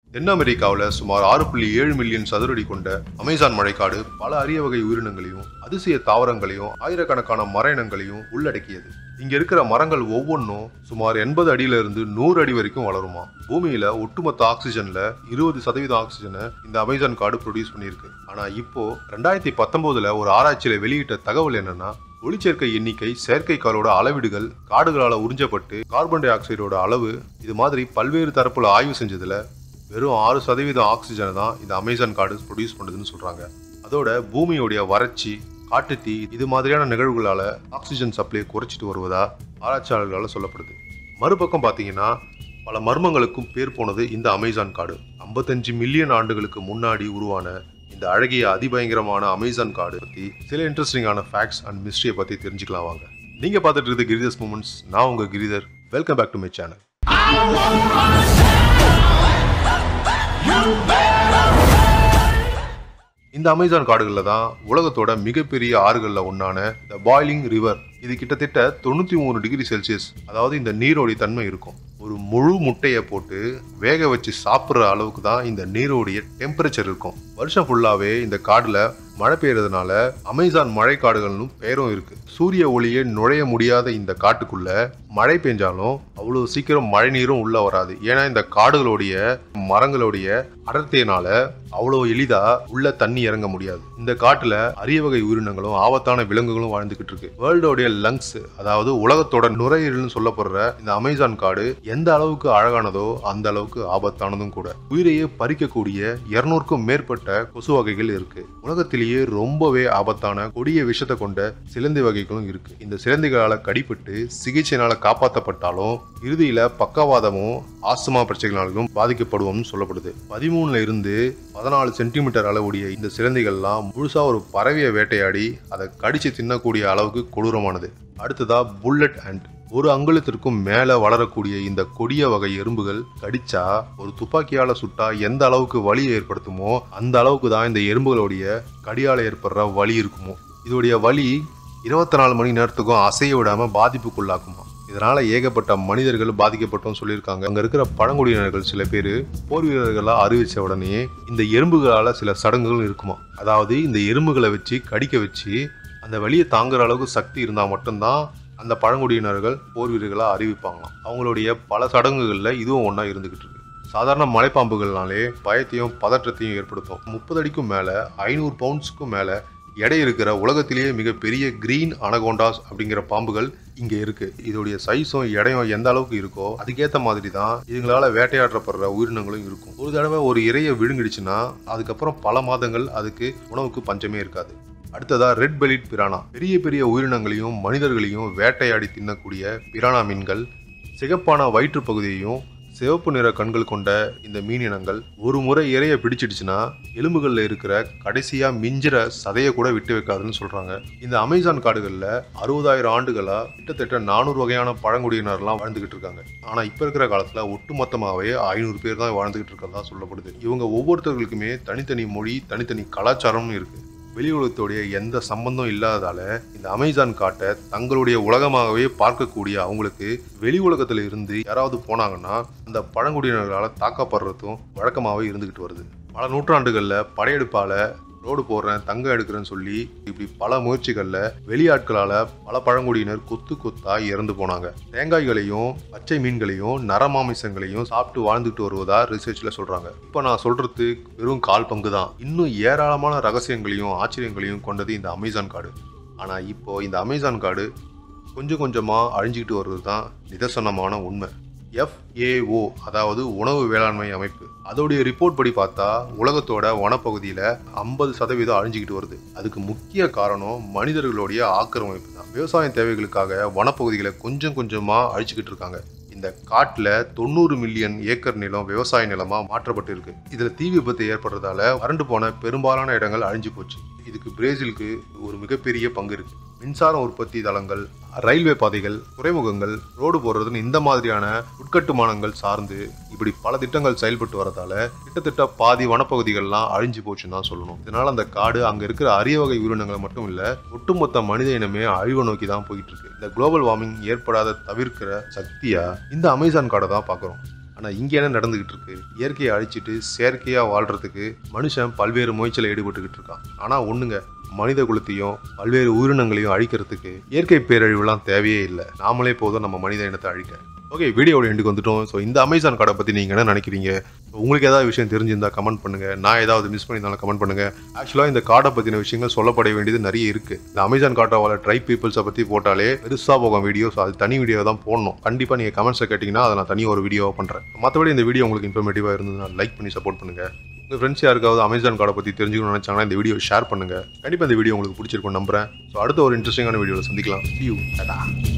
தென் அமெரிக்காவில் சுமார் ஆறு புள்ளி ஏழு மில்லியன் சதுரடி கொண்ட அமேசான் மழைக்காடு பல அரிய வகை உயிரினங்களையும் அதிசய தாவரங்களையும் ஆயிரக்கணக்கான மர இனங்களையும் உள்ளடக்கியது இங்க இருக்கிற மரங்கள் ஒவ்வொன்றும் சுமார் எண்பது அடியில இருந்து நூறு அடி வரைக்கும் வளருமா பூமியில ஒட்டுமொத்த ஆக்சிஜன்ல இருபது சதவீத ஆக்சிஜனை இந்த அமேசான் காடு ப்ரொடியூஸ் பண்ணியிருக்கு ஆனா இப்போ ரெண்டாயிரத்தி பத்தொன்பதுல ஒரு ஆராய்ச்சியில வெளியிட்ட தகவல் என்னன்னா ஒளிச்சேர்க்கை எண்ணிக்கை செயற்கைக்காலோட அளவீடுகள் காடுகளால உறிஞ்சப்பட்டு கார்பன் டை ஆக்சைடோட அளவு இது மாதிரி பல்வேறு தரப்புல ஆய்வு செஞ்சதுல வெறும் ஆறு சதவீதம் ஆக்சிஜனை தான் இந்த அமேசான் காடு ப்ரொடியூஸ் பண்ணுதுன்னு சொல்றாங்க அதோட பூமியோடைய வறட்சி காட்டுத்தீ இது மாதிரியான நிகழ்வுகளால ஆக்சிஜன் சப்ளை குறைச்சிட்டு வருவதா ஆராய்ச்சியாளர்களால் சொல்லப்படுது மறுபக்கம் பார்த்தீங்கன்னா பல மர்மங்களுக்கும் பேர் போனது இந்த அமேசான் காடு 55 மில்லியன் ஆண்டுகளுக்கு முன்னாடி உருவான இந்த அழகிய அதிபயங்கரமான அமேசான் காடு பத்தி சில இன்ட்ரெஸ்டிங்கான ஃபேக்ட்ஸ் அண்ட் மிஸ்ட்ரியை பத்தி தெரிஞ்சுக்கலாம் வாங்க நீங்க பார்த்துட்டு இருக்கிறது கிரிதர்ஸ் மூமெண்ட்ஸ் நான் உங்க Giridhar welcome back to my channel இந்த அமேசான் காடுகளில் தான் உலகத்தோட மிகப்பெரிய ஆறுகளில் ஒன்றான த பாய்லிங் ரிவர் இது கிட்டத்தட்ட தொண்ணூற்றி மூணு டிகிரி செல்சியஸ் அதாவது இந்த நீரோடைய தன்மை இருக்கும் ஒரு முழு முட்டையை போட்டு வேக வச்சு சாப்பிட்ற அளவுக்கு தான் இந்த நீரோடைய டெம்பரேச்சர் இருக்கும் வருஷம் ஃபுல்லாகவே இந்த காடில் மழை பெய்யறதுனால அமேசான் மழை காடுகள்னு பேரும் இருக்கு சூரிய ஒளியே நுழைய முடியாத இந்த காட்டுக்குள்ள மழை பெஞ்சாலும் அவ்வளவு சீக்கிரம் மழை நீரும் உள்ள வராது ஏன்னா இந்த காடுகளுடைய மரங்களுடைய அடர்த்தியினால அவ்வளவு எளிதா உள்ள தண்ணி இறங்க முடியாது இந்த காட்டுல அரிய வகை உயிரினங்களும் ஆபத்தான விலங்குகளும் வாழ்ந்துகிட்டு இருக்கு வேர்ல்டோடைய லங்ஸ் அதாவது உலகத்தோட நுரையீரல்னு சொல்லப்படுற இந்த அமேசான் காடு எந்த அளவுக்கு அழகானதோ அந்த அளவுக்கு ஆபத்தானதும் கூட உயிரையே பறிக்கக்கூடிய இருநூறுக்கும் மேற்பட்ட கொசு வகைகள் இருக்கு உலகத்திலேயே ரொம்பவே ஆபத்தான கொடிய விஷத்தை கொண்ட சிலந்தி வகைகளும் இருக்கு இந்த சிலந்திகளால கடிபட்டு சிகிச்சையினால காப்பாற்றப்பட்டாலும் இறுதியில பக்கவாதமும் ஆஸ்துமா பிரச்சனைகளாலும் பாதிக்கப்படுவோம்னு சொல்லப்படுது பதிமூணுல இருந்து பதினாலு சென்டிமீட்டர் அளவுடைய இந்த சிலந்திகள்லாம் முழுசா ஒரு பறவையை வேட்டையாடி அதை கடிச்சு தின்னக்கூடிய அளவுக்கு கொடூரமானது அடுத்ததா புல்லட் அண்ட் ஒரு அங்குலத்திற்கும் மேல வளரக்கூடிய இந்த கொடிய வகை எறும்புகள் கடிச்சா ஒரு துப்பாக்கியால சுட்டா எந்த அளவுக்கு வலியை ஏற்படுத்துமோ அந்த அளவுக்கு தான் இந்த எறும்புகளுடைய கடியால ஏற்படுற வலி இருக்குமோ இதோடைய வலி இருபத்தி நாலு மணி நேரத்துக்கும் அசைய விடாம பாதிப்புக்குள்ளாக்குமா இதனால ஏகப்பட்ட மனிதர்கள் பாதிக்கப்பட்டோம் சொல்லியிருக்காங்க அங்க இருக்கிற பழங்குடியினர்கள் சில பேர் போர் வீரர்களா அறிவிச்ச உடனே இந்த எறும்புகளால சில சடங்குகள் இருக்குமா அதாவது இந்த எறும்புகளை வச்சு கடிக்க வச்சு அந்த வலியை தாங்குற அளவுக்கு சக்தி இருந்தா மட்டும்தான் அந்த பழங்குடியினர்கள் போர் வீரர்களா அறிவிப்பாங்களாம் அவங்களுடைய பல சடங்குகள்ல இதுவும் ஒன்றா இருந்துகிட்டு இருக்கு சாதாரண மலைப்பாம்புகள்னாலே பயத்தையும் பதற்றத்தையும் ஏற்படுத்தும் முப்பது அடிக்கும் மேல ஐநூறு பவுண்ட்ஸ்க்கும் மேல எடை இருக்கிற உலகத்திலேயே மிகப்பெரிய கிரீன் அனகோண்டாஸ் அப்படிங்கிற பாம்புகள் இங்க இருக்கு இதோடைய சைஸும் எடையும் எந்த அளவுக்கு இருக்கோ அதுக்கேத்த மாதிரி தான் இதுங்களால வேட்டையாடப்படுற உயிரினங்களும் இருக்கும் ஒரு தடவை ஒரு இரையை விழுங்கிடுச்சுன்னா அதுக்கப்புறம் பல மாதங்கள் அதுக்கு உணவுக்கு பஞ்சமே இருக்காது அடுத்ததா ரெட் பெலிட் பிரானா பெரிய பெரிய உயிரினங்களையும் மனிதர்களையும் வேட்டையாடி தின்னக்கூடிய பிரானா மீன்கள் சிகப்பான வயிற்று பகுதியையும் சிவப்பு நிற கண்கள் கொண்ட இந்த மீன் இனங்கள் ஒரு முறை இறைய பிடிச்சிடுச்சுன்னா எலும்புகள்ல இருக்கிற கடைசியா மிஞ்சிற சதையை கூட விட்டு வைக்காதுன்னு சொல்றாங்க இந்த அமேசான் காடுகள்ல அறுபதாயிரம் ஆண்டுகளா கிட்டத்தட்ட நானூறு வகையான பழங்குடியினர்லாம் வாழ்ந்துகிட்டு இருக்காங்க ஆனா இப்ப இருக்கிற காலத்துல ஒட்டுமொத்தமாவே ஐநூறு பேர் தான் வாழ்ந்துகிட்டு இருக்கிறதா சொல்லப்படுது இவங்க ஒவ்வொருத்தர்களுக்குமே தனித்தனி மொழி தனித்தனி கலாச்சாரம்னு இருக்கு வெளி உலகத்தோடைய எந்த சம்பந்தம் இல்லாததால இந்த அமேசான் காட்டை தங்களுடைய உலகமாகவே பார்க்கக்கூடிய அவங்களுக்கு வெளி உலகத்துல இருந்து யாராவது போனாங்கன்னா அந்த பழங்குடியினர்களால் தாக்கப்படுறதும் வழக்கமாகவே இருந்துகிட்டு வருது பல நூற்றாண்டுகள்ல படையெடுப்பால ரோடு போடுறேன் தங்கம் எடுக்கிறேன்னு சொல்லி இப்படி பல முயற்சிகள்ல வெளியாட்களால பல பழங்குடியினர் கொத்து கொத்தா இறந்து போனாங்க தேங்காய்களையும் பச்சை மீன்களையும் நரமாமிசங்களையும் சாப்பிட்டு வாழ்ந்துட்டு வருவதா ரிசர்ச்ல சொல்றாங்க இப்போ நான் சொல்றது வெறும் கால் பங்கு தான் இன்னும் ஏராளமான ரகசியங்களையும் ஆச்சரியங்களையும் கொண்டது இந்த அமேசான் காடு ஆனா இப்போ இந்த அமேசான் காடு கொஞ்சம் கொஞ்சமா அழிஞ்சுக்கிட்டு வருவது தான் நிதர்சனமான உண்மை எஃப்ஏஓ அதாவது உணவு வேளாண்மை அமைப்பு அதோடைய ரிப்போர்ட் படி பார்த்தா உலகத்தோட வனப்பகுதியில ஐம்பது சதவீதம் அழிஞ்சுக்கிட்டு வருது அதுக்கு முக்கிய காரணம் மனிதர்களுடைய ஆக்கிரமிப்பு தான் விவசாய தேவைகளுக்காக வனப்பகுதிகளை கொஞ்சம் கொஞ்சமா அழிச்சுக்கிட்டு இருக்காங்க இந்த காட்டுல தொண்ணூறு மில்லியன் ஏக்கர் நிலம் விவசாய நிலமா மாற்றப்பட்டு இருக்கு இதுல தீ விபத்து ஏற்படுறதால வறண்டு போன பெரும்பாலான இடங்கள் அழிஞ்சு போச்சு இதுக்கு பிரேசிலுக்கு ஒரு மிகப்பெரிய பங்கு இருக்கு மின்சார உற்பத்தி தளங்கள் ரயில்வே பாதைகள் துறைமுகங்கள் ரோடு போடுறதுன்னு இந்த மாதிரியான உட்கட்டுமானங்கள் சார்ந்து இப்படி பல திட்டங்கள் செயல்பட்டு வரதால கிட்டத்தட்ட பாதி வனப்பகுதிகள்லாம் அழிஞ்சு போச்சுன்னு தான் சொல்லணும் இதனால அந்த காடு அங்க இருக்கிற அரிய வகை உயிரினங்களை மட்டும் இல்ல ஒட்டுமொத்த மனித இனமே அழிவை நோக்கி தான் போயிட்டு இருக்கு இந்த குளோபல் வார்மிங் ஏற்படாத தவிர்க்கிற சக்தியா இந்த அமேசான் காடை தான் பார்க்குறோம் ஆனால் இங்கே என்ன நடந்துகிட்டு இருக்கு இயற்கையை அழிச்சிட்டு செயற்கையாக வாழ்றதுக்கு மனுஷன் பல்வேறு முயற்சியில் ஈடுபட்டுக்கிட்டு இருக்கான் ஆனால் ஒண்ணுங்க மனித குலத்தையும் பல்வேறு உயிரினங்களையும் அழிக்கிறதுக்கு இயற்கை பேரழிவுலாம் தேவையே இல்லை நாமளே போதும் நம்ம மனித இனத்தை அழிக்க ஓகே வீடியோட எண்டுக்கு வந்துட்டோம் ஸோ இந்த அமேசான் கார்டை பற்றி நீங்கள் என்ன நினைக்கிறீங்க So, உங்களுக்கு ஏதாவது விஷயம் தெரிஞ்சிருந்தா கமெண்ட் பண்ணுங்க நான் ஏதாவது மிஸ் பண்ணியிருந்தாலும் கமெண்ட் பண்ணுங்க ஆக்சுவலாக இந்த கார்டை பற்றின விஷயங்கள் சொல்லப்பட வேண்டியது நிறைய இருக்கு இந்த அமேசான் கார்ட்டை வர ட்ரைப் பீப்புள்ஸை பற்றி போட்டாலே பெருசாக போகும் வீடியோஸ் அது தனி வீடியோ தான் போடணும் கண்டிப்பாக நீங்கள் கமெண்ட்ஸை கேட்டிங்கன்னா அதை நான் தனியாக ஒரு வீடியோவாக பண்ணுறேன் மற்றபடி இந்த வீடியோ உங்களுக்கு இன்ஃபர்மேட்டிவாக இருந்ததுன்னா லைக் பண்ணி சப்போர்ட் பண்ணுங்க உங்கள் ஃப்ரெண்ட்ஸ் யாருக்காவது அமேசான் கார்டை பற்றி தெரிஞ்சுக்கணும்னு நினச்சாங்கன்னா இந்த வீடியோ ஷேர் பண்ணுங்க கண்டிப்பாக இந்த வீடியோ உங்களுக்கு பிடிச்சிருக்கும் நம்புறேன் ஸோ அடுத்த ஒரு இன்ட்ரெஸ்டிங்கான வீடியோவில் சந்திக்கலாம் See you. Ta-ta.